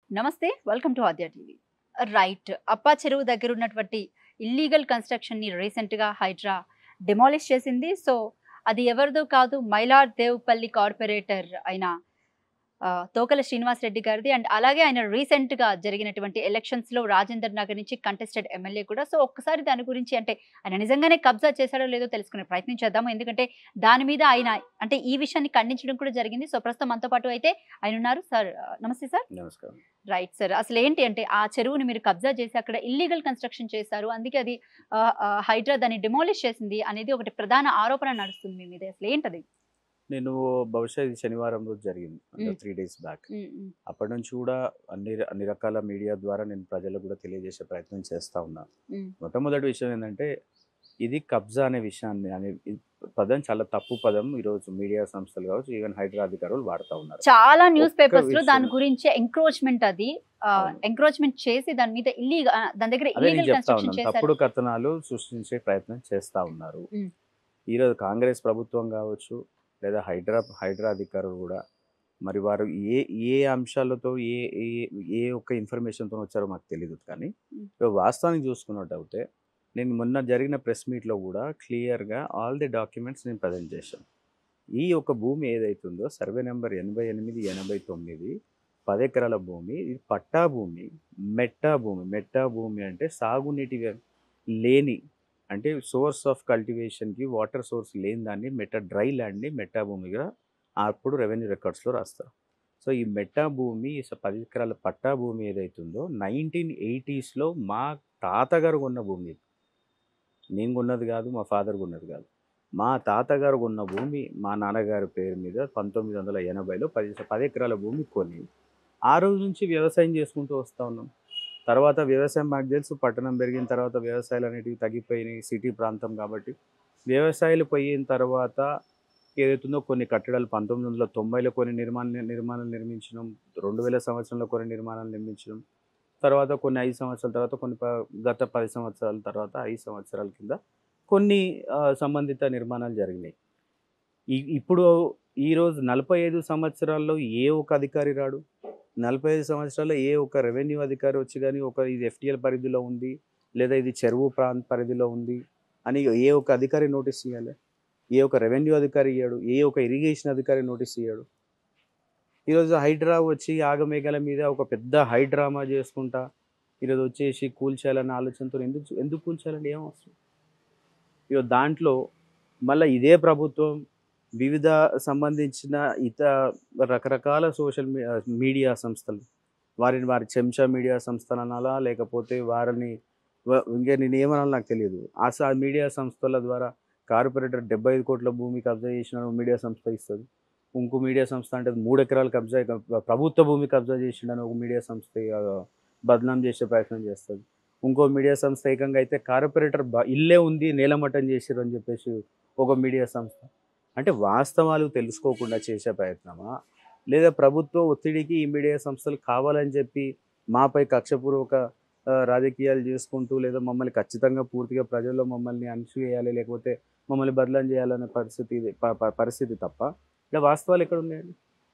నమస్తే welcome to Aadya TV right Appa Cheruvu దగ్గర ఉన్నటువంటి ఇల్లీగల్ కన్స్ట్రక్షన్ ని రీసెంట్ గా హైడ్రా డిమాలిష్ చేసింది సో అది ఎవరిదో కాదు మైలార్ దేవుపల్లి కార్పొరేటర్ అయిన ఆ, తోకల శ్రీనివాస్ రెడ్డి గారిది అండ్ అలాగే ఆయన రీసెంట్ గా జరిగినటువంటి ఎలక్షన్స్ లో రాజేందర్ నగర్ నుంచి కంటెస్టెడ్ ఎమ్మెల్యే కూడా సో ఒక్కసారి దాని గురించి అంటే ఆయన నిజంగానే కబ్జా చేశాడో లేదో తెలుసుకునే ప్రయత్నం చేద్దాము ఎందుకంటే దాని మీద ఆయన అంటే ఈ విషయాన్ని ఖండించడం కూడా జరిగింది సో ప్రస్తుతం మనతో పాటు అయితే ఆయన ఉన్నారు సార్ నమస్తే సార్ నమస్కారం రైట్ సార్ అసలు ఏంటి అంటే ఆ చెరువుని మీరు కబ్జా చేసి అక్కడ ఇల్లీగల్ కన్స్ట్రక్షన్ చేశారు అందుకే అది ఆ, ఆ, హైడ్రా దాన్ని డిమాలిష్ చేసింది అనేది ఒకటి ప్రధాన ఆరోపణ నడుస్తుంది మీ మీద అసలు ఏంటది నేను బహుశా ఇది శనివారం రోజు జరిగింది అంటే hmm. Three days back um, um, అప్పటి నుంచి కూడా అన్ని అన్ని రకాల మీడియా ద్వారా నేను ప్రజలకు కూడా తెలియజేసే ప్రయత్నం చేస్తా ఉన్నా ఉమ్, మొట్టమొదటి విషయం ఏంటంటే ఇది కబ్జా అనే విషయాన్ని అనే ఈ పదం చాలా తప్పు పదం ఈరోజు మీడియా సంస్థలు కావచ్చు ఈవెన్ హైడ్రా అధికారులు వాడుతూ ఉన్నారు చాలా న్యూస్ ఒక్క పేపర్స్ లో విషయం. దాని గురించి ఎంక్రోచ్మెంట్ అది అవును. ఎంక్రోచ్మెంట్ చేసి దాని మీద ఇల్లీగల్ దాని దగ్గర అదే నేను ఇల్లీగల్ చెప్తా కన్స్ట్రక్షన్ ఉన్నాను చేశారు తప్పుడు కథనాలు సృష్టించే ప్రయత్నం చేస్తా ఉన్నారు మ్మ్. ఈరోజు కాంగ్రెస్ ప్రభుత్వం కావచ్చు లేదా హైడ్రా హైడ్రా అధికారులు కూడా మరి వారు ఏ ఏ అంశాలతో ఏ ఏ ఏ ఒక్క ఇన్ఫర్మేషన్తో వచ్చారో మాకు తెలియదు కానీ మ్మ్. ఇక వాస్తవానికి చూసుకున్నట్టయితే నేను మొన్న జరిగిన ప్రెస్ మీట్లో కూడా క్లియర్గా ఆల్ ది డాక్యుమెంట్స్ నేను ప్రజెంట్ చేశాను ఈ యొక్క భూమి ఏదైతుందో సర్వే నెంబర్ ఎనభై ఎనిమిది ఎనభై తొమ్మిది పది ఎకరాల భూమి ఇది పట్టా భూమి మెట్టా భూమి మెట్టా భూమి అంటే సాగునీటి వ్య- లేని అంటే సోర్స్ ఆఫ్ కల్టివేషన్కి వాటర్ సోర్స్ లేని దాన్ని మెట్ట డ్రై ల్యాండ్ని మెట్టా భూమిగా అప్పుడు రెవెన్యూ రికార్డ్స్లో రాస్తారు సో ఈ మెట్టా భూమి ఈ స- పది ఎకరాల పట్టా భూమి ఏదైతుందో నైన్టీన్ ఎయిటీస్లో మా తాతగారు కొన్న భూమి ఇది. నేను కొన్నది కాదు మా ఫాదర్ కొన్నది కాదు మా తాతగారు కొన్న భూమి మా నాన్నగారి పేరు మీద పంతొమ్మిది వందల ఎనభైలో పది పది ఎకరాల భూమి కొని ఆ రోజు నుంచి వ్యవసాయం చేసుకుంటూ వస్తూ ఉన్నాం తర్వాత వ్యవసాయం మాకు తెలుసు పట్టణం పెరిగిన తర్వాత వ్యవసాయాలు అనేటివి తగ్గిపోయినాయి సిటీ ప్రాంతం కాబట్టి వ్యవసాయాలు పోయిన తర్వాత ఏదైతుందో కొన్ని కట్టడాలు పంతొమ్మిది వందల తొంభైలో కొన్ని నిర్మాణ నిర్మాణాలు నిర్మించడం రెండు వేల సంవత్సరంలో కొన్ని నిర్మాణాలు నిర్మించడం తర్వాత కొన్ని ఐదు సంవత్సరాల తర్వాత కొన్ని ప- గత పది సంవత్సరాల తర్వాత ఐదు సంవత్సరాల కింద కొన్ని ఆ, సంబంధిత నిర్మాణాలు జరిగినాయి ఈ ఇప్పుడు ఈరోజు నలభై ఐదు సంవత్సరాల్లో ఏ ఒక అధికారి రాడు నలభై ఐదు సంవత్సరాల్లో ఏ ఒక రెవెన్యూ అధికారి వచ్చి కానీ ఒక ఇది ఎఫ్టిఎల్ పరిధిలో ఉంది లేదా ఇది చెరువు ప్రాంత పరిధిలో ఉంది అని ఏ ఒక అధికారి నోటీస్ ఇవ్వాలి ఏ ఒక రెవెన్యూ అధికారి ఇయ్యాడు ఏ ఒక ఇరిగేషన్ అధికారి నోటీస్ ఇయ్యాడు ఈరోజు హైడ్రా వచ్చి ఆగమేఘాల మీద ఒక పెద్ద హైడ్రామా చేసుకుంటా ఈరోజు వచ్చేసి కూల్చేయాలన్న ఆలోచనతో ఎందుకు ఎందుకు కూల్చేయాలండి ఏం అవసరం ఈరోజు దాంట్లో మళ్ళీ ఇదే ప్రభుత్వం వివిధ సంబంధించిన ఇతర రకరకాల సోషల్ మీడియా సంస్థలు వారిని వారి చెంచా మీడియా సంస్థలు అనాలా లేకపోతే వారిని వ- ఇంకా నేను ఏమనాలో నాకు తెలియదు ఆ స- మీడియా సంస్థల ద్వారా కార్పొరేటర్ డెబ్బై ఐదు కోట్ల భూమి కబ్జా చేసిన మీడియా సంస్థ ఇస్తుంది ఇంకో మీడియా సంస్థ అంటే మూడు ఎకరాలు కబ్జా ప్రభుత్వ భూమి కబ్జా చేసిండని ఒక మీడియా సంస్థ ఆ, బదనాం చేసే ప్రయత్నం చేస్తుంది ఇంకో మీడియా సంస్థ ఏకంగా అయితే కార్పొరేటర్ బ ఇల్లే ఉంది నేలమట్టం చేసిర్రు అని చెప్పేసి ఒక మీడియా సంస్థ అంటే వాస్తవాలు తెలుసుకోకుండా చేసే ప్రయత్నమా లేదా ప్రభుత్వ ఒత్తిడికి ఈ మీడియా సంస్థలు కావాలని చెప్పి మాపై కక్షపూర్వక ఆ, రాజకీయాలు చేసుకుంటూ లేదా మమ్మల్ని ఖచ్చితంగా పూర్తిగా ప్రజల్లో మమ్మల్ని అణచివేయాలి లేకపోతే మమ్మల్ని బదలం చేయాలనే పరిస్థితి ఇది ప- ప- పరిస్థితి తప్ప ఇలా వాస్తవాలు ఎక్కడ ఉన్నాయండి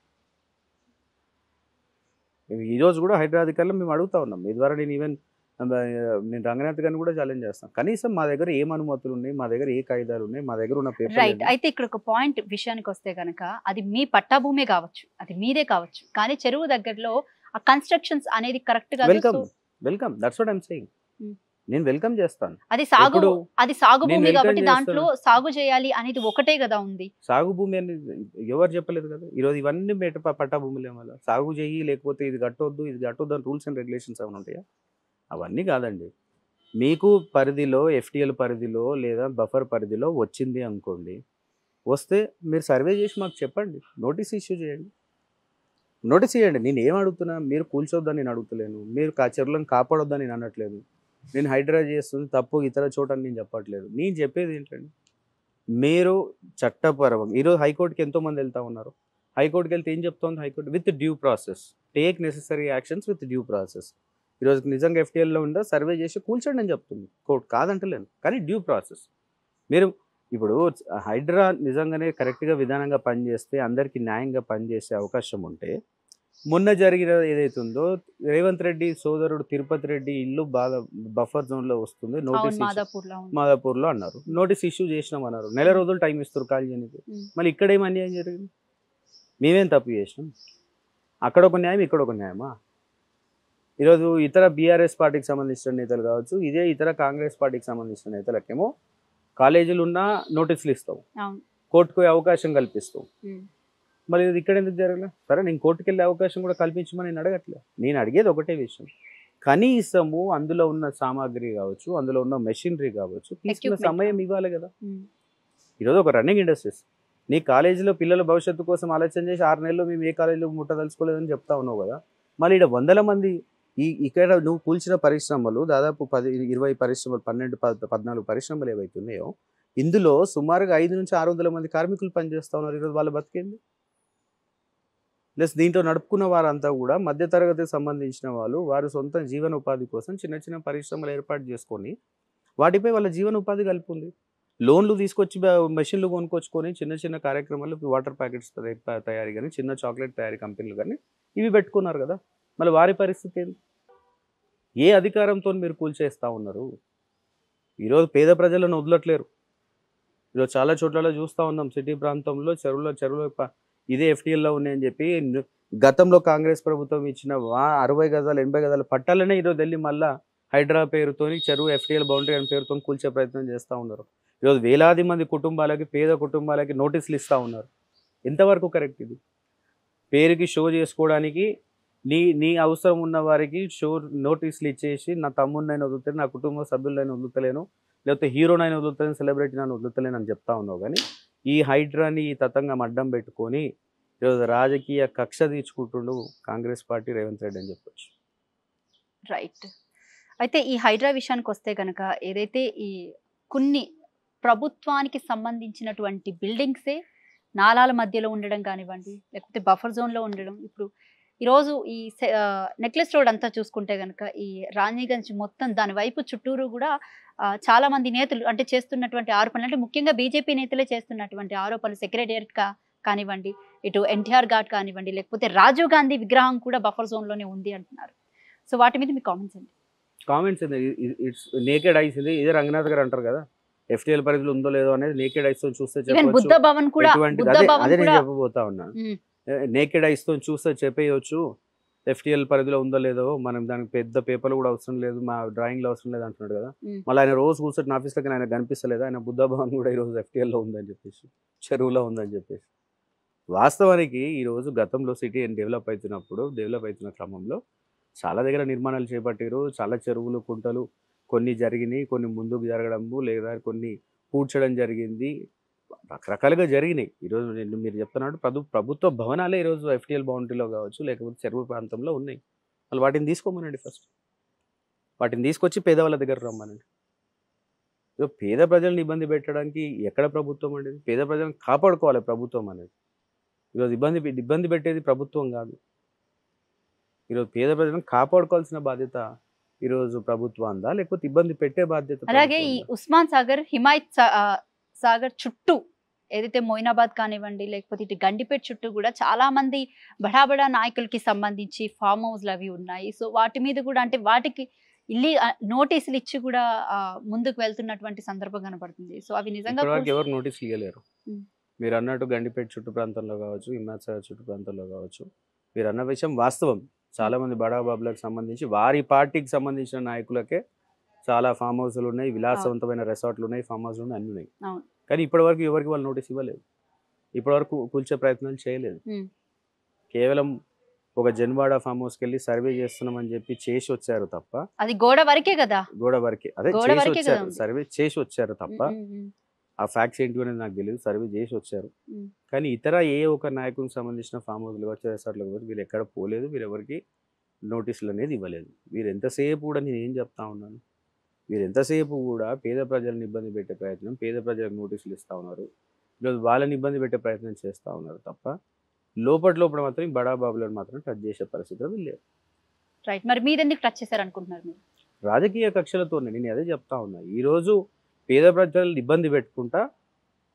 ఇవి ఈరోజు కూడా హైదరాబాద్ అధికారులు మేము అడుగుతా ఉన్నాం మీ ద్వారా నేను ఈవెన్ నేను రంగనాథ్ గారిని కూడా ఛాలెంజ్ చేస్తాను కనీసం మా దగ్గర ఏం అనుమతులు ఉన్నాయి మా దగ్గర ఏ కాయిదాలు ఉన్నాయి మా దగ్గర ఉన్న రైట్ పేపర్ అయితే ఇక్కడ ఒక పాయింట్ విషయానికి వస్తే గనక అది మీ పట్టా భూమే కావచ్చు అది మీదే కావచ్చు కానీ చెరువు దగ్గరలో ఆ కన్స్ట్రక్షన్స్ అనేది కరెక్ట్ గా welcome welcome that's what I'm saying Hmm. నేను వెల్కమ్ చేస్తాను అది సాగు ఎప్పుడు అది సాగు నేను భూమి welcome కాబట్టి చేస్తాను. దాంట్లో సాగు చేయాలి అనేది ఒకటే కదా ఉంది సాగు భూమి అని ఎవరు చెప్పలేదు కదా ఈరోజు ఇవన్నీ మెట ప- పట్టా భూములు ఏమన్నా సాగు చెయ్యి లేకపోతే ఇది కట్టొద్దు ఇది కట్టొద్దు అని రూల్స్ అండ్ రెగ్యులేషన్స్ ఏమైనా ఉంటాయా అవన్నీ కాదండి మీకు పరిధిలో ఎఫ్టిఎల్ పరిధిలో లేదా బఫర్ పరిధిలో వచ్చింది అనుకోండి వస్తే మీరు సర్వే చేసి మాకు చెప్పండి నోటీస్ ఇష్యూ చేయండి నోటీస్ ఇవ్వండి నేను ఏం అడుగుతున్నా మీరు కూల్చొద్దని నేను అడుగుతలేను మీరు కా చెరువులను కాపాడొద్దని నేను అనట్లేదు నేను హైడ్రా చేస్తుంది తప్పు ఇతర చోట అని నేను చెప్పట్లేదు నేను చెప్పేది ఏంటండి మీరు చట్టపరంగా ఈరోజు హైకోర్టుకి ఎంతో మంది వెళ్తా ఉన్నారు హైకోర్టుకి వెళ్తే ఏం చెప్తోంది high court with due process take necessary actions with due process ఈరోజు నిజంగా ఎఫ్టీఎల్లో ఉందా సర్వే చేసి కూల్చండి అని చెప్తుంది కోర్టు కాదంటలేను కానీ డ్యూ ప్రాసెస్ మీరు ఇప్పుడు హైడ్రా నిజంగానే కరెక్ట్గా విధానంగా పనిచేస్తే అందరికీ న్యాయంగా పనిచేసే అవకాశం ఉంటే మొన్న జరిగిన ఏదైతే ఉందో రేవంత్ రెడ్డి సోదరుడు తిరుపతి రెడ్డి ఇల్లు బాగా బఫర్ జోన్ లో వస్తుంది అవును నోటీస్ మాదాపూర్ లో ఉంది మాదాపూర్ లో అన్నారు నోటీస్ ఇష్యూ చేసినాం అన్నారు నెల రోజులు టైం ఇస్తారు కాల్ చేయడానికి ఉమ్. మళ్ళీ ఇక్కడ ఏం అన్యాయం జరిగింది మేమేం తప్పు చేసినాం అక్కడ ఒక న్యాయం ఇక్కడ ఒక న్యాయమా ఈరోజు ఇతర బీఆర్ఎస్ పార్టీకి సంబంధించిన నేతలు కావచ్చు ఇదే ఇతర కాంగ్రెస్ పార్టీకి సంబంధించిన నేతలకేమో కాలేజీలు ఉన్నా నోటీసులు ఇస్తాం అవును కోర్టుకు పోయే అవకాశం కల్పిస్తాం ఉమ్. మరి ఇది ఇక్కడ ఎందుకు జరగలే సరే నేను కోర్టుకు వెళ్ళే అవకాశం కూడా కల్పించమని నేను అడగట్లే నేను అడిగేది ఒకటే విషయం కనీసము అందులో ఉన్న సామాగ్రి కావచ్చు అందులో ఉన్న మెషినరీ కావచ్చు తీసుకున్న Equipment. సమయం ఇవ్వాలి కదా ఉమ్. ఈరోజు ఒక రన్నింగ్ ఇండస్ట్రీస్ నీ కాలేజీలో పిల్లల భవిష్యత్తు కోసం ఆలోచన చేసి ఆరు నెలలు మేము ఏ కాలేజీలో ముట్టదలుచుకోలేదని చెప్తా ఉన్నావు కదా మళ్ళీ ఇక్కడ వందల మంది ఈ ఇక్కడ నువ్వు కూల్చిన పరిశ్రమలు దాదాపు పది ఇరవై పరిశ్రమలు పన్నెండు పద్- పద్నాలుగు పరిశ్రమలు ఏవైతే ఉన్నాయో ఇందులో సుమారుగా ఐదు నుంచి ఆరు వందల మంది కార్మికులు పనిచేస్తా ఉన్నారు ఈరోజు వాళ్ళ బతికేంది ప్లస్ దీంట్లో నడుపుకున్న వారంతా కూడా మధ్యతరగతికి సంబంధించిన వాళ్ళు వారి సొంత జీవన ఉపాధి కోసం చిన్న చిన్న పరిశ్రమలు ఏర్పాటు చేసుకొని వాటిపై వాళ్ళ జీవన ఉపాధి కలిపి ఉంది లోన్లు తీసుకొచ్చి బ- మెషిన్లు కొనుక్కొచ్చుకొని చిన్న చిన్న కార్యక్రమాలు వాటర్ ప్యాకెట్స్ తయ- తయారీ కానీ చిన్న చాక్లెట్ తయారీ కంపెనీలు కానీ ఇవి పెట్టుకున్నారు కదా మళ్ళీ వారి పరిస్థితి ఏంటి ఏ అధికారంతో మీరు కూల్చేస్తా ఉన్నారు ఈరోజు పేద ప్రజలను వదలట్లేరు ఈరోజు చాలా చోట్ల చూస్తూ ఉన్నాం సిటీ ప్రాంతంలో చెరువులో చెరువులో ప- ఇదే ఎఫ్టీఎల్లో ఉన్నాయని చెప్పి ను- గతంలో కాంగ్రెస్ ప్రభుత్వం ఇచ్చిన వా అరవై గజాలు ఎనభై గజాల పట్టాలనే ఈరోజు వెళ్ళి మళ్ళా హైడ్రా పేరుతోని చెరువు ఎఫ్టీఎల్ బౌండరీ అని పేరుతో కూల్చే ప్రయత్నం చేస్తూ ఉన్నారు ఈరోజు వేలాది మంది కుటుంబాలకి పేద కుటుంబాలకి నోటీసులు ఇస్తూ ఉన్నారు ఎంతవరకు కరెక్ట్ ఇది పేరుకి షో చేసుకోవడానికి నీ నీ అవసరం ఉన్న వారికి షో నోటీసులు ఇచ్చేసి నా తమ్ముడినైనా వదులుతాను నా కుటుంబ సభ్యులైనా వదులుతలేను లేకపోతే హీరోనైనా వదులుతాను సెలబ్రిటీనైనా వదులుతలేను అని చెప్తా ఉన్నావు కానీ ఈ హైడ్రాని ఈ తతంగం అడ్డం పెట్టుకొని ఈరోజు రాజకీయ కక్ష తీర్చుకుంటుండు కాంగ్రెస్ పార్టీ రేవంత్ రెడ్డి అని చెప్పొచ్చు రైట్ అయితే ఈ హైడ్రా విషయానికి వస్తే కనుక ఏదైతే ఈ కొన్ని ప్రభుత్వానికి సంబంధించినటువంటి బిల్డింగ్సే నాలాల మధ్యలో ఉండడం కానివ్వండి లేకపోతే బఫర్ జోన్లో ఉండడం ఇప్పుడు ఈరోజు ఈ నెక్లెస్ రోడ్ అంతా చూసుకుంటే కనుక ఈ రాణిగంజ్ మొత్తం దాని వైపు చుట్టూరు కూడా ఆ, చాలా మంది నేతలు అంటే చేస్తున్నటువంటి ఆరోపణలు అంటే ముఖ్యంగా బీజేపీ నేతలే చేస్తున్నటువంటి ఆరోపణలు సెక్రటేరియట్ కా కానివ్వండి ఇటు ఎన్టీఆర్ ఘాట్ కానివ్వండి లేకపోతే రాజీవ్ గాంధీ విగ్రహం కూడా బఫర్ జోన్లోనే ఉంది అంటున్నారు సో వాటి మీద మీ కామెంట్స్ అండి కామెంట్స్ ఇట్స్ నేకెడ్ ఐస్ ఇది ఇదే రంగనాథ్ గారు అంటారు కదా ఎఫ్టీఎల్ పరిధిలో ఉందో లేదో అనేది నేకెడ్ ఐస్ తో చూస్తే ఈవెన్ బుద్ధ చెప్పవచ్చు భవన్ కూడా ఎటువంటి బుద్ధ అదే భవన్ అదే నేను కూడా చెప్పబోతా ఉన్నా మ్మ్. నేకెడ్ ఐస్ తో చూస్తే చెప్పేయచ్చు ఎఫ్టీఎల్ పరిధిలో ఉందో లేదో మనం దానికి పెద్ద పేపర్లు కూడా అవసరం లేదు మా డ్రాయింగ్ లో అవసరం లేదు అంటున్నాడు కదా మ్మ్. మళ్ళీ ఆయన రోజు కూర్చొని ఆఫీస్లోకి ఆయన కనిపిస్తలేదు ఆయన బుద్ధ భవన్ కూడా ఈరోజు FTL లో ఉందని చెప్పేసి చెరువులో ఉందని చెప్పేసి వాస్తవానికి ఈరోజు గతంలో సిటీ డెవలప్ అవుతున్నప్పుడు డెవలప్ అవుతున్న క్రమంలో చాలా దగ్గర నిర్మాణాలు చేపట్టారు చాలా చెరువులు కుంటలు కొన్ని జరిగినాయి కొన్ని ముందుకు జరగడము లేదా కొన్ని పూడ్చడం జరిగింది రకరకాలుగా జరిగినాయి ఈరోజు నేను మీరు చెప్తున్నట్టు ప్రభు ప్రభుత్వ భవనాలే ఈరోజు ఎఫ్టీఎల్ బౌండరీలో కావచ్చు లేకపోతే చెరువు ప్రాంతంలో ఉన్నాయి వాళ్ళు వాటిని తీసుకోమనండి ఫస్ట్ వాటిని తీసుకొచ్చి పేదవాళ్ళ దగ్గర రమ్మనండి ఇదో పేద ప్రజలను ఇబ్బంది పెట్టడానికి ఎక్కడ ప్రభుత్వం అనేది పేద ప్రజలను కాపాడుకోవాలి ప్రభుత్వం అనేది ఈరోజు ఇబ్బంది పె- ఇబ్బంది పెట్టేది ప్రభుత్వం కాదు ఈరోజు పేద ప్రజలను కాపాడుకోవాల్సిన బాధ్యత ఈరోజు ప్రభుత్వందా లేకపోతే ఇబ్బంది పెట్టే బాధ్యత అలాగే ఈ ప్రభుత్వందా? ఉస్మాన్ సాగర్ హిమాయత్ సా- ఆ, సాగర్ చుట్టూ ఏదైతే మొయినాబాద్ కానివ్వండి లేకపోతే ఇటు గండిపేట చుట్టూ కూడా చాలా మంది బడాబడా నాయకులకి సంబంధించి ఫామ్ హౌస్లు అవి ఉన్నాయి సో వాటి మీద కూడా అంటే వాటికి ఇల్లి ఆ, నోటీసులు ఇచ్చి కూడా ఆ, ముందుకు వెళ్తున్నటువంటి సందర్భం కనబడుతుంది సో అవి నిజంగా ఇప్పటివరకు కూడా- ఎవరు నోటీసులు ఇవ్వలేరు ఉమ్. మీరు అన్నట్టు గండిపేట చుట్టు ప్రాంతంలో కావచ్చు హిమాచల్ చుట్టు ప్రాంతంలో కావచ్చు మీరు అన్న విషయం వాస్తవం చాలా మంది బడా బాబులకు సంబంధించి వారి పార్టీకి సంబంధించిన నాయకులకే చాలా ఫామ్ హౌస్లు ఉన్నాయి విలాసవంతమైన రిసార్ట్లు ఉన్నాయి ఫామ్ హౌస్లు ఉన్నాయి అన్ని ఉన్నాయి అవును. కానీ ఇప్పటివరకు ఎవరికి వాళ్ళు నోటీస్ ఇవ్వలేదు ఇప్పటివరకు కూల్చే ప్రయత్నాలు చేయలేదు ఉమ్. కేవలం ఒక జన్వాడ ఫామ్ హౌస్కి వెళ్ళి సర్వే చేస్తున్నామని చెప్పి చేసి వచ్చారు తప్ప అది గోడ వరకే కదా గోడ వరకే అదే గోడ చేసి వరకే కదా వచ్చారు ఉంది. సర్వే చేసి వచ్చారు తప్ప ఉమ్, ఉమ్, ఉమ్. ఆ ఫ్యాక్ట్స్ ఏంటి అనేది నాకు తెలియదు సర్వే చేసి వచ్చారు మ్మ్. కానీ ఇతర ఏ ఒక నాయకునికి సంబంధించిన ఫామ్ హౌస్లు కావచ్చు రిసార్ట్లు కావచ్చు వీళ్ళు ఎక్కడ పోలేదు వీరు ఎవరికి నోటీసులు అనేది ఇవ్వలేదు వీరు ఎంతసేపు కూడా నేను ఏం చెప్తా ఉన్నాను వీరు ఎంతసేపు కూడా పేద ప్రజలను ఇబ్బంది పెట్టే ప్రయత్నం పేద ప్రజలకు నోటీసులు ఇస్తా ఉన్నారు ఈరోజు వాళ్ళని ఇబ్బంది పెట్టే ప్రయత్నం చేస్తూ ఉన్నారు తప్ప లోపల లోపల మాత్రం ఈ బడా బాబులను మాత్రం టచ్ చేసే పరిస్థితులు వీళ్ళు లేరు రైట్ మరి మీరు ఎందుకు టచ్ చేశారు అనుకుంటున్నారు మీరు రాజకీయ కక్షలతో నేను అదే చెప్తా ఉన్నా ఈరోజు పేద ప్రజలను ఇబ్బంది పెట్టుకుంటా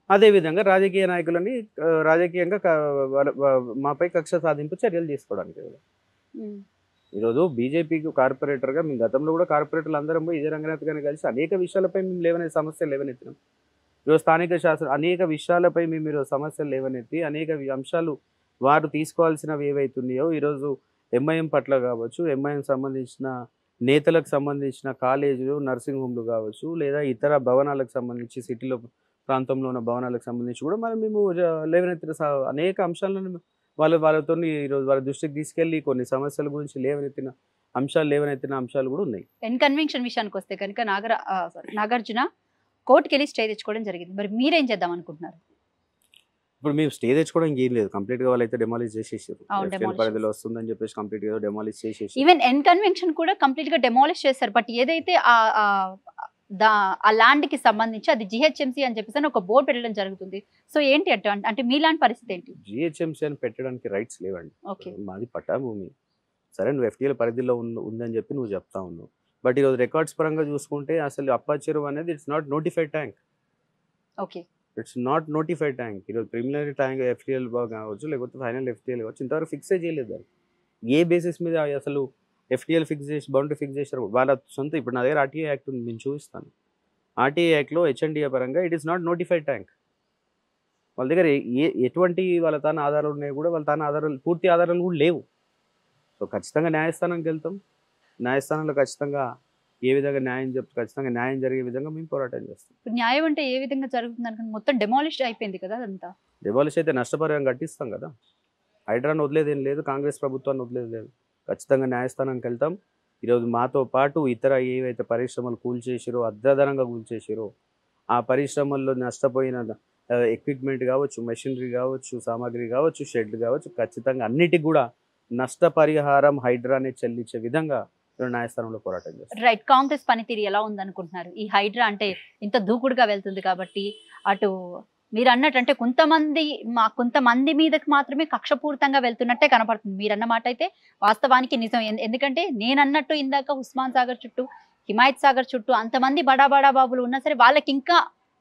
అదేవిధంగా రాజకీయ నాయకులని ఆ, రాజకీయంగా క- వాళ్ళ- వా- మాపై కక్ష సాధింపు చర్యలు తీసుకోవడానికి ఉమ్. ఈరోజు బీజేపీకి కార్పొరేటర్గా మేము గతంలో కూడా కార్పొరేటర్లు అందరం పోయి ఇదే రంగనాథ్ గారిని కలిసి అనేక విషయాలపై మేము లేవనెత్తి సమస్యలు లేవనెత్తినాం ఈరోజు స్థానిక శాస్త్ర అనేక విషయాలపై మేము ఈరోజు సమస్యలు లేవనెత్తి అనేక వి- అంశాలు వారు తీసుకోవాల్సినవి ఏవైతున్నాయో ఈరోజు ఎంఐఎం పట్ల కావచ్చు ఎంఐఎం సంబంధించిన నేతలకు సంబంధించిన కాలేజీలు నర్సింగ్ హోమ్లు కావచ్చు లేదా ఇతర భవనాలకు సంబంధించి సిటీలో ప్రాంతంలో ఉన్న భవనాలకు సంబంధించి కూడా మనం మేము జ- లేవనెత్తిన స- అనేక అంశాలను వాళ్ళు వాళ్ళతో ఈరోజు వాళ్ళ దృష్టికి తీసుకెళ్ళి కొన్ని సమస్యల గురించి లేవనెత్తిన అంశాలు లేవనెత్తిన అంశాలు కూడా ఉన్నాయి ఎన్ కన్వెన్షన్ విషయానికి వస్తే కనుక నాగర ఆ, sorry, నాగార్జున కోర్టుకి వెళ్ళి స్టే తెచ్చుకోవడం జరిగింది మరి మీరేం చేద్దాం అనుకుంటున్నారు ఇప్పుడు మేము స్టే తెచ్చుకోవడానికి ఏం లేదు కంప్లీట్ గా వాళ్ళైతే డెమాలిష్ చేసేసారు అవును, FTL demolish పరిధిలో వస్తుందని చెప్పేసి కంప్లీట్ గా డెమాలిష్ చేసేసి ఈవెన్ ఎన్ కన్వెన్షన్ కూడా కంప్లీట్ గా డెమాలిష్ చేశారు బట్ ఏదైతే ఆ ఆ, దా ఆ ల్యాండ్ కి సంబంధించి అది జిహెచ్ఎంసీ అని చెప్పేసి అని ఒక బోర్డు పెట్టడం జరుగుతుంది సో ఏంటి అంటే అంటే మీలాంటి పరిస్థితి ఏంటి జిహెచ్ఎంసీ అని పెట్టడానికి రైట్స్ లేవండి ఓకే మాది పట్టా భూమి సరే నువ్వు ఎఫ్టీఎల్ పరిధిలో ఉన్న ఉందని చెప్పి నువ్వు చెప్తా ఉన్నావు బట్ ఈరోజు రికార్డ్స్ పరంగా చూసుకుంటే అసలు అప్పా చెరువు అనేది it's not notified tank okay it's not notified tank ఈరోజు ప్రిమినరీ ట్యాంక్ ఎఫ్టీఎల్ కావచ్చు లేకపోతే ఫైనల్ ఎఫ్టీఎల్ కావచ్చు ఇంతవరకు ఫిక్సే చేయలేదు దాన్ని ఏ బేసిస్ మీద అసలు ఎఫ్టీఎల్ ఫిక్స్ చేసి బౌండరీ ఫిక్స్ చేశారు వాళ్ళ సొంత ఇప్పుడు నా దగ్గర ఆర్టీఏ యాక్ట్ ఉంది నేను చూపిస్తాను ఆర్టీఏ యాక్ట్లో హెచ్ఎన్డిఏ పరంగా it is not notified tank వాళ్ళ దగ్గర ఏ- ఏ ఎటువంటి వాళ్ళ తాన ఆధారాలు ఉన్నాయి కూడా వాళ్ళ తాన ఆధారాలు పూర్తి ఆధారాలు కూడా లేవు సో ఖచ్చితంగా న్యాయస్థానానికి వెళ్తాం న్యాయస్థానంలో ఖచ్చితంగా ఏ విధంగా న్యాయం చెప్తే ఖచ్చితంగా న్యాయం జరిగే విధంగా మేము పోరాటం చేస్తాం ఇప్పుడు న్యాయం అంటే ఏ విధంగా జరుగుతుంది అనుకుంటే మొత్తం డెమాలిష్ అయిపోయింది కదా అదంతా డివాలిష్ అయితే నష్టపరిహారం కట్టిస్తాం కదా హైడ్రాన్ వదిలేది ఏం లేదు కాంగ్రెస్ ప్రభుత్వాన్ని వదిలేదు లేదు ఖచ్చితంగా న్యాయస్థానానికి వెళ్తాం ఈరోజు మాతో పాటు ఇతర ఏవైతే పరిశ్రమలు కూల్చేసిరో అర్ధధనంగా కూల్చేసిరో ఆ పరిశ్రమల్లో నష్టపోయిన ఎక్విప్మెంట్ కావచ్చు మెషినరీ కావచ్చు సామాగ్రి కావచ్చు షెడ్ కావచ్చు ఖచ్చితంగా అన్నిటికి కూడా నష్టపరిహారం హైడ్రానే చెల్లించే విధంగా ఈరోజు న్యాయస్థానంలో పోరాటం చేస్తాం రైట్ కాంగ్రెస్ పనితీరు ఎలా ఉందనుకుంటున్నారు ఈ హైడ్రా అంటే ఇంత దూకుడుగా వెళ్తుంది కాబట్టి అటు మీరు అన్నట్టు అంటే కొంతమంది మా కొంతమంది మీదకి మాత్రమే కక్షపూరితంగా వెళ్తున్నట్టే కనపడుతుంది మీరు అన్న మాట అయితే వాస్తవానికి నిజం ఎందు- ఎందుకంటే నేను అన్నట్టు ఇందాక ఉస్మాన్ సాగర్ చుట్టూ హిమాయత్ సాగర్ చుట్టూ అంతమంది బడా బడా బాబులు ఉన్నా సరే వాళ్ళకి ఇంకా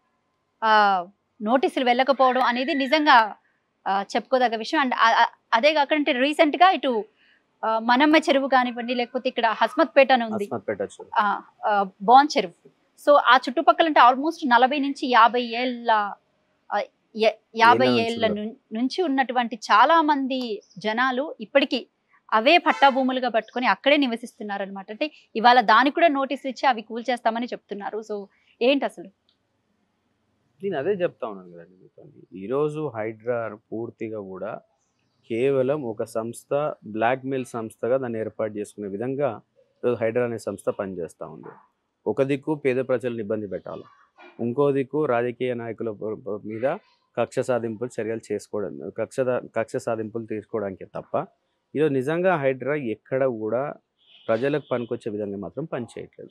ఆ, నోటీసులు వెళ్ళకపోవడం అనేది నిజంగా ఆ, చెప్పుకోదగ్గ విషయం అండ్ ఆ- ఆ- అదే కాకుండా రీసెంట్ గా ఇటు ఆ, మనమ్మ చెరువు కానివ్వండి లేకపోతే ఇక్కడ హస్మత్పేట అని ఉంది అస్మత్ పెట్టచ్చు ఆ, ఆ, బాన్ చెరువు సో ఆ చుట్టుపక్కల అంటే ఆల్మోస్ట్ నలభై నుంచి యాభై ఏళ్ళ ఆ, యా- యాభై ఏళ్ళ నుంచి ఏళ్ళ కూడా. నుం- నుంచి ఉన్నటువంటి చాలా మంది జనాలు ఇప్పటికీ అవే పట్టా భూములుగా పట్టుకొని అక్కడే నివసిస్తున్నారు అనమాట అంటే ఇవాళ దానికి కూడా నోటీసులు ఇచ్చి అవి కూల్చేస్తామని చెప్తున్నారు సో ఏంటి అసలు నేను అదే చెప్తా ఉన్నాను కదండి మీతో ఈరోజు హైడ్రా పూర్తిగా కూడా కేవలం ఒక సంస్థ బ్లాక్మెయిల్ సంస్థగా దాన్ని ఏర్పాటు చేసుకునే విధంగా ఈరోజు హైడ్రా అనే సంస్థ పనిచేస్తూ ఉంది ఒక దిక్కు పేద ప్రజలను ఇబ్బంది పెట్టాలి ఇంకో దిక్కు రాజకీయ నాయకుల ప- ప- మీద కక్ష సాధింపులు చర్యలు చేసుకోవడం కక్ష దా- కక్ష సాధింపులు తీసుకోవడానికి తప్ప ఈరోజు నిజంగా హైడ్రా ఎక్కడ కూడా ప్రజలకు పనికొచ్చే విధంగా మాత్రం పనిచేయట్లేదు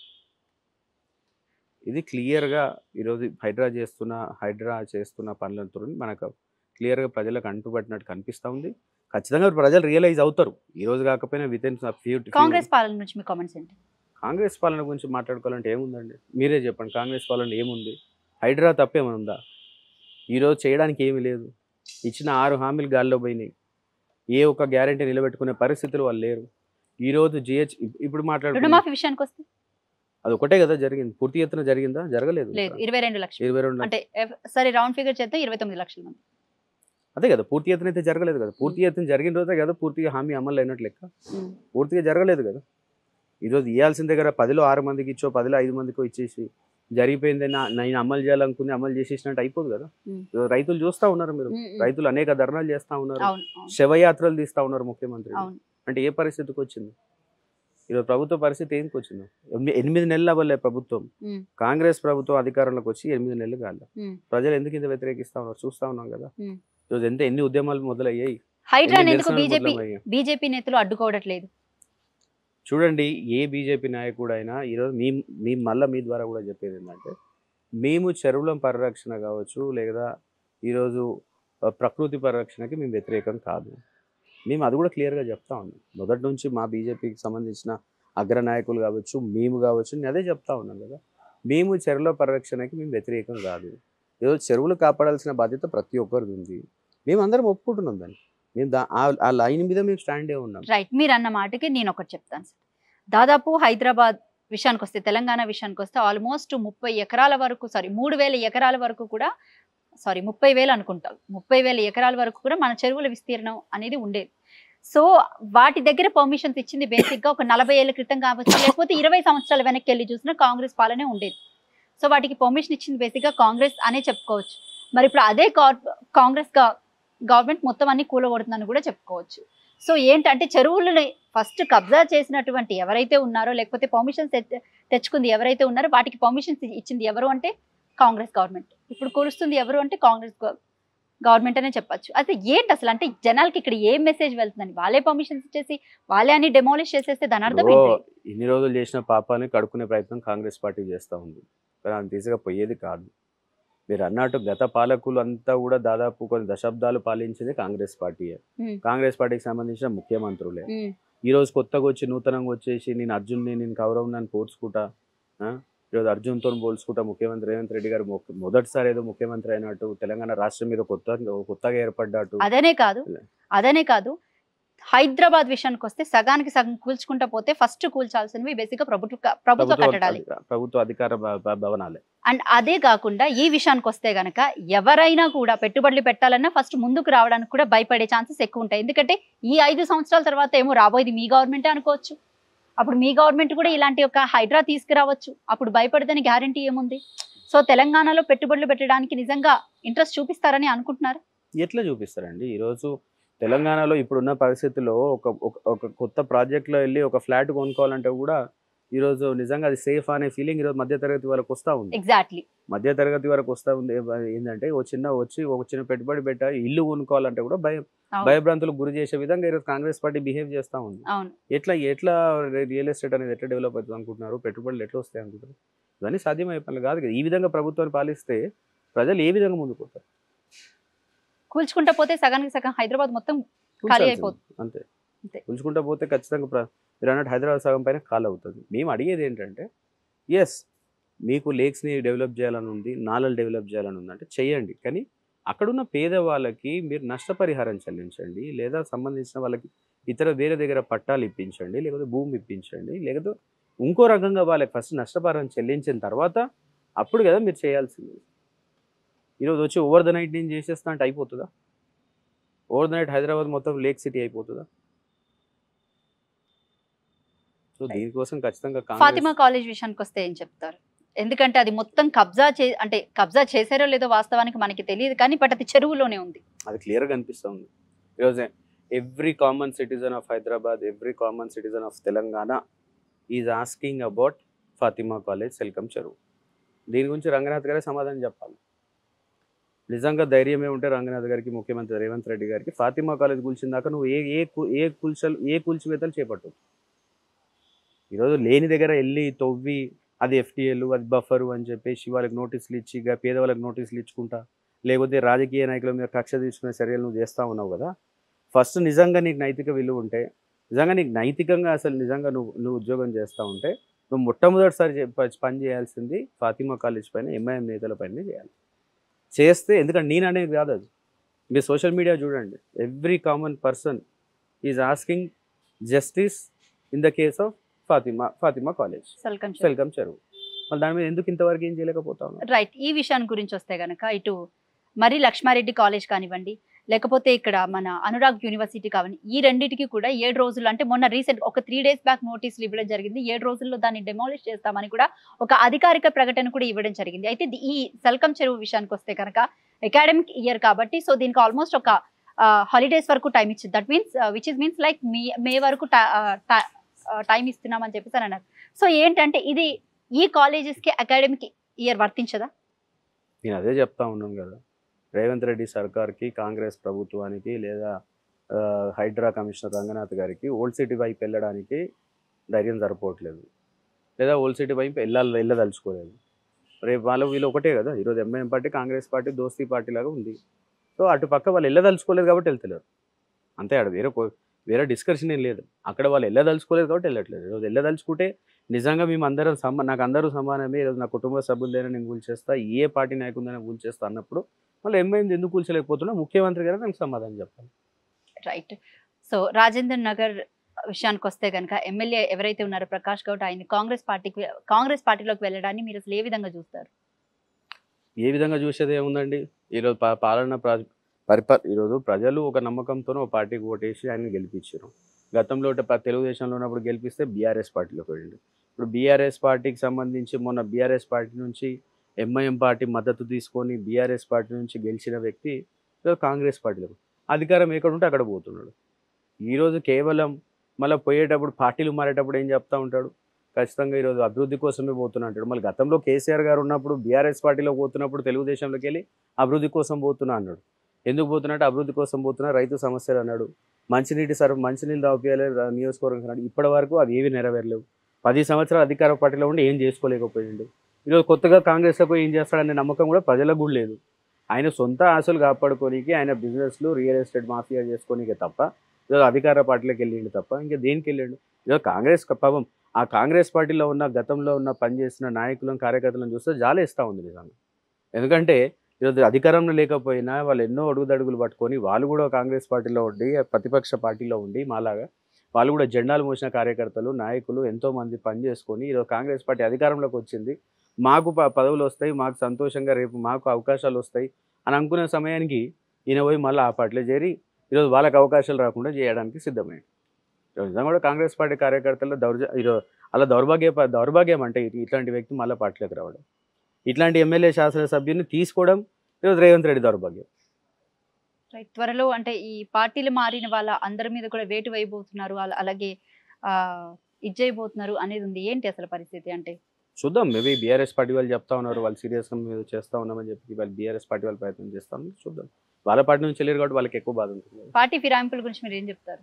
ఇది క్లియర్గా ఈరోజు హైడ్రా చేస్తున్న హైడ్రా చేస్తున్న పనులతో మనకు క్లియర్గా ప్రజలకు అంటుపట్టినట్టు కనిపిస్తూ ఉంది ఖచ్చితంగా ప్రజలు రియలైజ్ అవుతారు ఈ రోజు కాకపోయినా విత్ ఇన్ ఫ్యూ కాంగ్రెస్ పాలన నుంచి మీ కామెంట్స్ ఏంటి కాంగ్రెస్ పాలన గురించి మాట్లాడుకోవాలంటే ఏముందండి మీరే చెప్పండి కాంగ్రెస్ పాలన ఏముంది హైడ్రా తప్పేమైనా ఉందా ఈరోజు చేయడానికి ఏమీ లేదు ఇచ్చిన ఆరు హామీలు గాల్లో పోయినాయి ఏ ఒక్క గ్యారంటీ నిలబెట్టుకునే పరిస్థితులు వాళ్ళు లేరు ఈరోజు జిహెచ్ ఇప్పుడు మాట్లాడుకున్నాం రుణమాఫీ విషయానికి వస్తే అది ఒకటే కదా జరిగింది పూర్తి ఎత్తున జరిగిందా జరగలేదు లేదు ఇరవై రెండు లక్షలు ఇరవై రెండు అంటే ఎఫ్- సరే రౌండ్ ఫిగర్ చేస్తే ఇరవై తొమ్మిది లక్షల మంది అదే కదా పూర్తి ఎత్తున అయితే జరగలేదు కదా పూర్తి ఎత్తున జరిగిన రోజే కదా పూర్తిగా హామీ అమలు అయినట్లు లెక్క ఉమ్. పూర్తిగా జరగలేదు కదా ఈరోజు ఇవ్వాల్సిన దగ్గర పదిలో ఆరు మందికి ఇచ్చో పదిలో ఐదు మందికో ఇచ్చేసి జరిగిపోయిందని నా- నేను అమలు చేయాలనుకుంది అమలు చేసేసినట్టు అయిపోదు కదా ఉమ్. ఈరోజు రైతులు చూస్తా ఉన్నారు మీరు ఉమ్, ఉమ్. రైతులు అనేక ధర్నాలు చేస్తా ఉన్నారు అవును అవును శవయాత్రలు తీస్తా ఉన్నారు ముఖ్యమంత్రి అవును అంటే ఏ పరిస్థితికి వచ్చింది ఈరోజు ప్రభుత్వ పరిస్థితి ఏంకి వచ్చింది ఎనిమి- ఎనిమిది నెలలు అవ్వలే ప్రభుత్వం ఉమ్. కాంగ్రెస్ ప్రభుత్వం అధికారంలోకి వచ్చి ఎనిమిది నెలలు కాలే ఉమ్. ప్రజలు ఎందుకు ఇంత వ్యతిరేకిస్తా ఉన్నారు చూస్తా ఉన్నాం కదా ఉమ్. ఈరోజు ఎంత ఎన్ని ఉద్యమాలు మొదలయ్యాయి హైడ్రా ఎన్ని ఎందుకు నిరసనలు బీజేపీ మొదలయ్యాయి బీజేపీ నేతలు అడ్డుకోవట్లేదు చూడండి ఏ బీజేపీ నాయకుడు అయినా ఈరోజు మీ మీ మళ్ళీ మీ ద్వారా కూడా చెప్పేది ఏంటంటే మేము చెరువుల పరిరక్షణ కావచ్చు లేదా ఈరోజు ఆ, ప్రకృతి పరిరక్షణకి మేము వ్యతిరేకం కాదు మేము అది కూడా క్లియర్గా చెప్తా ఉన్నాం మొదటి నుంచి మా బీజేపీకి సంబంధించిన అగ్ర నాయకులు కావచ్చు మేము కావచ్చు నేను అదే చెప్తా ఉన్నాను కదా మేము చెరువుల పరిరక్షణకి మేము వ్యతిరేకం కాదు ఈరోజు చెరువులు కాపాడాల్సిన బాధ్యత ప్రతి ఒక్కరిది ఉంది మేమందరం ఒప్పుకుంటున్నాం దాన్ని మేము దా ఆ- ఆ లైన్ మీద మేము స్టాండే ఉన్నాం రైట్ మీరు అన్న మాటకి నేను ఒకటి చెప్తాను సార్ దాదాపు హైదరాబాద్ విషయానికి వస్తే తెలంగాణ విషయానికి వస్తే ఆల్మోస్ట్ ముప్పై ఎకరాల వరకు సారీ మూడు వేల ఎకరాల వరకు కూడా సారీ ముప్పై వేలు అనుకుంటారు ముప్పై వేల ఎకరాల వరకు కూడా మన చెరువుల విస్తీర్ణం అనేది ఉండేది సో వాటి దగ్గర పర్మిషన్స్ ఇచ్చింది బేసిక్ గా ఒక నలభై ఏళ్ల క్రితం కావచ్చు లేకపోతే ఇరవై సంవత్సరాల వెనక్కి వెళ్ళి చూసినా కాంగ్రెస్ పాలనే ఉండేది సో వాటికి పర్మిషన్ ఇచ్చింది బేసిక్ గా కాంగ్రెస్ అనే చెప్పుకోవచ్చు మరి ఇప్పుడు అదే కాంగ్రెస్ గవర్నమెంట్ మొత్తం అన్ని కూలగొడుతుందని కూడా చెప్పుకోవచ్చు సో ఏంటంటే చెరువులని ఫస్ట్ కబ్జా చేసినటువంటి ఎవరైతే ఉన్నారో లేకపోతే పర్మిషన్స్ తెచ్చుకుంది ఎవరైతే ఉన్నారో వాటికి పర్మిషన్స్ ఇచ్చింది ఎవరు అంటే కాంగ్రెస్ గవర్నమెంట్ ఇప్పుడు కూలుస్తుంది ఎవరు అంటే కాంగ్రెస్ గవర్నమెంట్ అనే చెప్పొచ్చు అయితే ఏంటి అసలు అంటే జనాలకి ఇక్కడ ఏం మెసేజ్ వెళ్తుందని వాళ్ళే పర్మిషన్స్ ఇచ్చేసి వాళ్ళే అని డెమాలిష్ చేసేస్తే దాని అర్థం ఓ, ఏంటి ఇన్ని రోజులు చేసిన పాపాన్ని కడుక్కునే ప్రయత్నం కాంగ్రెస్ పార్టీ చేస్తూ ఉంది కానీ అంత ఈజీగా పోయేది కాదు మీరు అన్నట్టు గత పాలకులు అంతా కూడా దాదాపు కొన్ని దశాబ్దాలు పాలించింది కాంగ్రెస్ పార్టీయే ఉమ్. కాంగ్రెస్ పార్టీకి సంబంధించిన ముఖ్యమంత్రులే ఉమ్, ఈ రోజు కొత్తగా వచ్చి నూతనంగా వచ్చేసి నేను అర్జున్ని నేను కౌరవ్ నన్ను పోల్చుకుంటా ఆ? ఈరోజు అర్జున్తో పోల్చుకుంటా ముఖ్యమంత్రి రేవంత్ రెడ్డి గారు మొ- మొదటిసారి ఏదో ముఖ్యమంత్రి అయినట్టు తెలంగాణ రాష్ట్రం మీద కొత్త కొత్తగా ఏర్పడ్డట్టు అదనే కాదు లే. అదనే కాదు హైదరాబాద్ విషయానికి వస్తే సగానికి సగం కూల్చుకుంటా పోతే ఫస్ట్ కూల్చాల్సినవి బేసిక్ గా ప్రభుత్వ ప్రభుత్వ ప్రభుత్వ కట్టడాలి అధిక- ప్రభుత్వ అధికార భ- భ- భవనాలే అండ్ అదే కాకుండా ఈ విషయానికి వస్తే గనక ఎవరైనా కూడా పెట్టుబడులు పెట్టాలన్నా ఫస్ట్ ముందుకు రావడానికి కూడా భయపడే ఛాన్సెస్ ఎక్కువ ఉంటాయి ఎందుకంటే ఈ ఐదు సంవత్సరాల తర్వాత ఏమో రాబోయేది మీ గవర్నమెంటే అనుకోవచ్చు అప్పుడు మీ గవర్నమెంట్ కూడా ఇలాంటి ఒక హైడ్రా తీసుకురావచ్చు అప్పుడు భయపడదని గ్యారంటీ ఏముంది సో తెలంగాణలో పెట్టుబడులు పెట్టడానికి నిజంగా ఇంట్రెస్ట్ చూపిస్తారని అనుకుంటున్నారు ఎట్లా చూపిస్తారండి ఈరోజు తెలంగాణలో ఇప్పుడున్న పరిస్థితుల్లో ఒక ఒక- ఒక కొత్త ప్రాజెక్ట్లో వెళ్ళి ఒక ఫ్లాట్ కొనుక్కోవాలంటే కూడా ఈరోజు నిజంగా అది సేఫ్ అనే ఫీలింగ్ ఈరోజు మధ్యతరగతి వాళ్ళకి వస్తూ ఉంది ఎగ్జాక్ట్లీ మధ్యతరగతి వరకు వస్తూ ఉంది ఏ- ఏంటంటే ఓ చిన్న వచ్చి ఒక చిన్న పెట్టుబడి పెట్టాలి ఇల్లు కొనుక్కోవాలంటే కూడా భయం అవును. భయభ్రాంతులకు గురి చేసే విధంగా ఈరోజు కాంగ్రెస్ పార్టీ బిహేవ్ చేస్తూ ఉంది అవును ఎట్లా ఎట్లా రియల్ ఎస్టేట్ అనేది ఎట్లా డెవలప్ అవుతుంది అనుకుంటున్నారు పెట్టుబడులు ఎట్లా వస్తాయి అనుకుంటారు ఇవన్నీ సాధ్యమయ్యే పనులు కాదు కదా ఈ విధంగా ప్రభుత్వాన్ని పాలిస్తే ప్రజలు ఏ విధంగా ముందుకు పోతారు కూల్చుకుంటా పోతే సగానికి సగం హైదరాబాద్ మొత్తం ఖాళీ ఉంచాల్సింది. అయిపోతుంది. అంతే అంతే. ఉంచుకుంటా పోతే ఖచ్చితంగా ప్ర- మీరు అన్నట్టు హైదరాబాద్ సగం పైన ఖాళీ అవుతుంది మేము అడిగేది ఏంటంటే ఎస్ మీకు లేక్స్ని డెవలప్ చేయాలని ఉంది నాలలు డెవలప్ చేయాలని ఉంది అంటే చేయండి కానీ అక్కడున్న పేదవాళ్ళకి మీరు నష్టపరిహారం చెల్లించండి లేదా సంబంధించిన వాళ్ళకి ఇతర వేరే దగ్గర పట్టాలు ఇప్పించండి లేకపోతే భూమి ఇప్పించండి లేకపోతే ఇంకో రకంగా వాళ్ళకి ఫస్ట్ నష్టపరిహారం చెల్లించిన తర్వాత అప్పుడు కదా మీరు చేయాల్సింది ఈరోజు వచ్చి ఓవర్ ద నైట్ నేను చేసేస్తా అంటే అయిపోతుందా ఓవర్ ద నైట్ హైదరాబాద్ మొత్తం లేక్ సిటీ అయిపోతుందా సో దీనికోసం ఖచ్చితంగా ఫాతిమా కాంగ్రెస్ కాలేజ్ విషయానికి వస్తే ఏం చెప్తారు ఎందుకంటే అది మొత్తం కబ్జా చే అంటే కబ్జా చేశారో లేదో వాస్తవానికి మనకి తెలియదు కానీ బట్ అది చెరువులోనే ఉంది అది క్లియర్గా కనిపిస్తుంది ఈరోజు every common citizen of Hyderabad every common citizen of Telangana is asking about Fatima college Salkam Cheruvu దీని గురించి రంగనాథ్ గారే సమాధానం చెప్పాలి నిజంగా ధైర్యమే ఉంటే రంగనాథ్ గారికి ముఖ్యమంత్రి రేవంత్ రెడ్డి గారికి ఫాతిమా కాలేజ్ కూల్చిన దాకా నువ్వు ఏ ఏ కు- ఏ కూల్చలు ఏ కూల్చివేతలు చేపట్టు ఈరోజు లేని దగ్గర వెళ్ళి తవ్వి అది ఎఫ్టీఎల్ అది బఫరు అని చెప్పేసి వాళ్ళకి నోటీసులు ఇచ్చి ఇక పేదవాళ్ళకి నోటీసులు ఇచ్చుకుంటా లేకపోతే రాజకీయ నాయకుల మీద కక్ష తీసుకునే చర్యలు నువ్వు చేస్తూ ఉన్నావు కదా ఫస్ట్ నిజంగా నీకు నైతిక విలువ ఉంటే నిజంగా నీకు నైతికంగా అసలు నిజంగా నువ్వు నువ్వు ఉద్యోగం చేస్తూ ఉంటే నువ్వు మొట్టమొదటిసారి చే- ప- పని చేయాల్సింది ఫాతిమా కాలేజ్ పైన ఎంఐఎం నేతల పైన చేయాలి చేస్తే ఎందుకంటే నేను అనేది కాదు అది మీరు సోషల్ మీడియా చూడండి every common person is asking justice in the case of Fatima Fatima college Salkam welcome Cheruvu మళ్ళీ దాని మీద ఎందుకు ఇంతవరకు ఏం చేయలేకపోతా ఉన్నారు రైట్ ఈ విషయాన్ని గురించి వస్తే గనక ఇటు మరి లక్ష్మారెడ్డి కాలేజ్ కానివ్వండి లేకపోతే ఇక్కడ మన అనురాగ్ యూనివర్సిటీ కావండి ఈ రెండింటికి కూడా ఏడు రోజులు అంటే మొన్న రీసెంట్ ఒక త్రీ డేస్ బ్యాక్ నోటీసులు ఇవ్వడం జరిగింది ఏడు రోజుల్లో దాన్ని డెమాలిష్ చేస్తామని కూడా ఒక అధికారిక ప్రకటన కూడా ఇవ్వడం జరిగింది అయితే ది- ఈ సెల్కమ్ చెరువు విషయానికి వస్తే కనుక అకాడమిక్ ఇయర్ కాబట్టి సో దీనికి ఆల్మోస్ట్ ఒక హాలిడేస్ వరకు టైం ఇచ్చింది that means which is means like మీ మే వరకు టైం ఇస్తున్నామని చెప్పేసి అని అన్నారు సో ఏంటంటే ఇది ఈ colleges కి అకాడమిక్ ఇయర్ వర్తించదా నేను అదే చెప్తా ఉన్నాను కదా రేవంత్ రెడ్డి సర్కార్కి కాంగ్రెస్ ప్రభుత్వానికి లేదా ఆ, హైడ్రా కమిషనర్ రంగనాథ్ గారికి ఓల్డ్ సిటీ వైపు వెళ్ళడానికి ధైర్యం సరిపోవట్లేదు లేదా ఓల్డ్ సిటీ వైపు వెళ్ళాలి వెళ్ళదలుచుకోలేదు రేపు వాళ్ళు వీళ్ళు ఒకటే కదా ఈరోజు ఎంఐఎం పార్టీ కాంగ్రెస్ పార్టీ దోస్తీ పార్టీ లాగా ఉంది సో అటు పక్క వాళ్ళు వెళ్ళదలుచుకోలేదు కాబట్టి వెళ్తలేరు అంతే ఆడ వేరే కో- వేరే డిస్కషన్ ఏం లేదు అక్కడ వాళ్ళు వెళ్ళదలుచుకోలేదు కాబట్టి వెళ్ళట్లేదు ఈరోజు వెళ్ళదలుచుకుంటే నిజంగా మేము అందరం సమ నాకు అందరూ సమానమే ఈరోజు నా కుటుంబ సభ్యులైనా నేను కూల్చేస్తా ఏ పార్టీ నాయకులైనా కూల్చేస్తా అన్నప్పుడు మళ్ళీ ఏమైంది ఎందుకు కూల్చలేకపోతున్నా ముఖ్యమంత్రి గారు నాకు సమాధానం చెప్పాలి రైట్ సో రాజేంద్ర నగర్ విషయానికి వస్తే కనుక ఎమ్మెల్యే ఎవరైతే ఉన్నారో ప్రకాష్ గౌడ్ ఆయన కాంగ్రెస్ పార్టీకి కాంగ్రెస్ పార్టీలోకి వెళ్ళడాన్ని మీరు అసలు ఏ విధంగా చూస్తారు ఏ విధంగా చూసేది ఏముందండి ఈరోజు పా పాలన ప్ర పరిప ఈరోజు ప్రజలు ఒక నమ్మకంతో ఒక పార్టీకి ఓటేసి ఆయన గెలిపించారు గతంలో ఒకటి ప- తెలుగుదేశంలో ఉన్నప్పుడు గెలిపిస్తే బీఆర్ఎస్ పార్టీలోకి వెళ్ళిండు ఇప్పుడు బీఆర్ఎస్ పార్టీకి సంబంధించి మొన్న బీఆర్ఎస్ పార్టీ నుంచి ఎంఐఎం పార్టీ మద్దతు తీసుకొని బీఆర్ఎస్ పార్టీ నుంచి గెలిచిన వ్యక్తి ఈరోజు కాంగ్రెస్ పార్టీలో అధికారం ఎక్కడ ఉంటే అక్కడ పోతున్నాడు ఈరోజు కేవలం మళ్ళీ పోయేటప్పుడు పార్టీలు మారేటప్పుడు ఏం చెప్తా ఉంటాడు ఖచ్చితంగా ఈరోజు అభివృద్ధి కోసమే పోతున్నా అంటాడు మళ్ళీ గతంలో కేసీఆర్ గారు ఉన్నప్పుడు బీఆర్ఎస్ పార్టీలో పోతున్నప్పుడు తెలుగుదేశంలోకి వెళ్ళి అభివృద్ధి కోసం పోతున్నా అన్నాడు ఎందుకు పోతున్నట్టు అభివృద్ధి కోసం పోతున్నా రైతు సమస్యలు అన్నాడు మంచినీటి సర్ మంచినీళ్ళు దాపియాలి నియోజకవర్గం అన్నాడు ఇప్పటి వరకు అవి ఏవి నెరవేరలేవు పది సంవత్సరాలు అధికార పార్టీలో ఉండి ఏం చేసుకోలేకపోయిండు ఈరోజు కొత్తగా కాంగ్రెస్లో పోయి ఏం చేస్తాడనే నమ్మకం కూడా ప్రజలకు కూడా లేదు ఆయన సొంత ఆశలు కాపాడుకోనికి ఆయన బిజినెస్లు రియల్ ఎస్టేట్ మాఫియా చేసుకోనికే తప్ప ఈరోజు అధికార పార్టీలోకి వెళ్ళిండు తప్ప ఇంకా దేనికి వెళ్ళిండు ఈరోజు కాంగ్రెస్ క- పాపం ఆ కాంగ్రెస్ పార్టీలో ఉన్న గతంలో ఉన్న పనిచేసిన నాయకులను కార్యకర్తలను చూస్తే జాలేస్తూ ఉంది నిజంగా ఎందుకంటే ఈరోజు అధికారంలో లేకపోయినా వాళ్ళు ఎన్నో అడుగుదడుగులు పట్టుకొని వాళ్ళు కూడా కాంగ్రెస్ పార్టీలో ఉండి ప్రతిపక్ష పార్టీలో ఉండి మాలాగా వాళ్ళు కూడా జెండాలు మోసిన కార్యకర్తలు నాయకులు ఎంతో మంది పనిచేసుకొని ఈరోజు కాంగ్రెస్ పార్టీ అధికారంలోకి వచ్చింది మాకు ప- పదవులు వస్తాయి మాకు సంతోషంగా రేపు మాకు అవకాశాలు వస్తాయి అని అనుకునే సమయానికి ఈయన పోయి మళ్ళీ ఆ పార్టీలో చేరి ఈరోజు వాళ్ళకి అవకాశాలు రాకుండా చేయడానికి సిద్ధమైంది ఈరోజు నిజంగా కూడా కాంగ్రెస్ పార్టీ కార్యకర్తలు దౌర్జ ఈరోజు అలా దౌర్భాగ్య ప- దౌర్భాగ్యం అంటే ఇది- ఇట్లాంటి వ్యక్తి మళ్ళీ పార్టీలోకి రావడం ఇట్లాంటి ఎమ్మెల్యే శాసనసభ్యుని తీసుకోవడం ఈరోజు రేవంత్ రెడ్డి దౌర్భాగ్యం రైట్ త్వరలో అంటే ఈ పార్టీలు మారిన వాళ్ళ అందరి మీద కూడా వేటు వేయబోతున్నారు అల- అలాగే ఆ ఇజ్జైపోతున్నారు అనేది ఉంది ఏంటి అసలు పరిస్థితి అంటే చూద్దాం మేబీ బీఆర్ఎస్ పార్టీ వాళ్ళు చెప్తా ఉన్నారు వాళ్ళు సీరియస్గా మేము చేస్తా ఉన్నామని చెప్పి వాళ్ళు బీఆర్ఎస్ పార్టీ వాళ్ళు ప్రయత్నం చేస్తాం చూద్దాం వాళ్ళ పార్టీ నుంచి వెళ్ళారు కాబట్టి వాళ్ళకి ఎక్కువ బాధ ఉంటుంది పార్టీ ఫిరాయింపుల గురించి మీరు ఏం చెప్తారు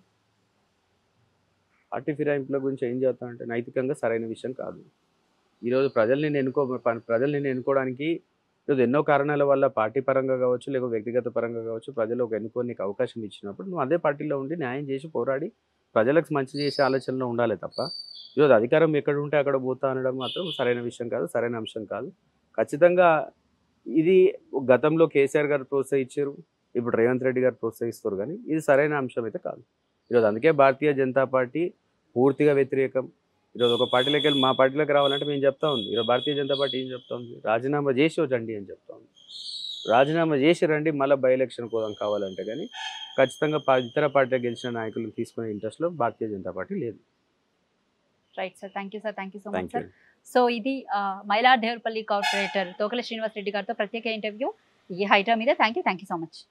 పార్టీ ఫిరాయింపుల గురించి ఏం చేస్తామంటే నైతికంగా సరైన విషయం కాదు ఈరోజు ప్రజల్ని నేను ఎన్నుకో ప- ప్రజల్ని నేను ఎన్నుకోవడానికి ఈరోజు ఎన్నో కారణాల వల్ల పార్టీ పరంగా కావచ్చు లేక వ్యక్తిగత పరంగా కావచ్చు ప్రజలు ఒక ఎన్నుకోనికి అవకాశం ఇచ్చినప్పుడు నువ్వు అదే పార్టీలో ఉండి న్యాయం చేసి పోరాడి ప్రజలకు మంచి చేసే ఆలోచనలో ఉండాలి తప్ప ఈరోజు అధికారం ఎక్కడ ఉంటే అక్కడ పోతా అనడం మాత్రం సరైన విషయం కాదు సరైన అంశం కాదు ఖచ్చితంగా ఇది గతంలో కేసీఆర్ గారు ప్రోత్సహించారు ఇప్పుడు రేవంత్ రెడ్డి గారు ప్రోత్సహిస్తారు కానీ ఇది సరైన అంశం అయితే కాదు ఈరోజు అందుకే భారతీయ జనతా పార్టీ పూర్తిగా వ్యతిరేకం ఈరోజు ఒక పార్టీలోకి వెళ్ళి మా పార్టీలోకి రావాలంటే మేము చెప్తా ఉంది ఈరోజు భారతీయ జనతా పార్టీ ఏం చెప్తా ఉంది రాజీనామా చేసి రండి అని చెప్తా ఉంది రాజీనామా చేసి రండి మళ్ళీ బై ఎలక్షన్ కోసం కావాలంటే కానీ ఖచ్చితంగా పా- ఇతర పార్టీలో గెలిచిన నాయకులను తీసుకునే ఇంట్రెస్ట్లో భారతీయ జనతా పార్టీ లేదు right sir thank you sir thank you so much thank sir you so ఇది ఆ, మైలార్ దేవరపల్లి కార్పొరేటర్ తోకల శ్రీనివాస్ రెడ్డి గారితో ప్రత్యేక ఇంటర్వ్యూ ఈ హైడ్రా మీద thank you thank you so much